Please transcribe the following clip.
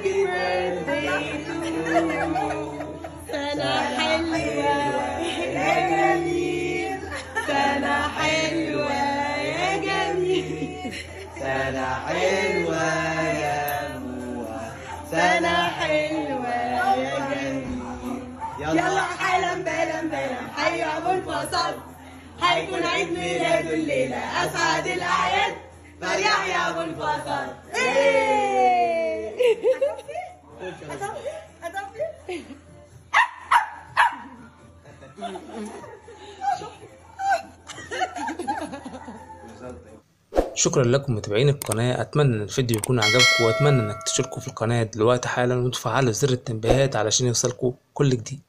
هابي بيرثداي سنة حلوة يا جميل سنة حلوة يا جميل سنة حلوة يا موى سنة حلوة يا جميل يلا حالا بالا بالا حي ابو الفصل هيكون عيد ميلاده الليلة أسعد الأعياد فريح يا أبو الفصل إيه شكرا لكم متابعين القناة أتمنى إن الفيديو يكون عجبكم وأتمنى إنك تشتركوا في القناة دلوقتي حالا وتفعلوا زر التنبيهات علشان يوصلكوا كل جديد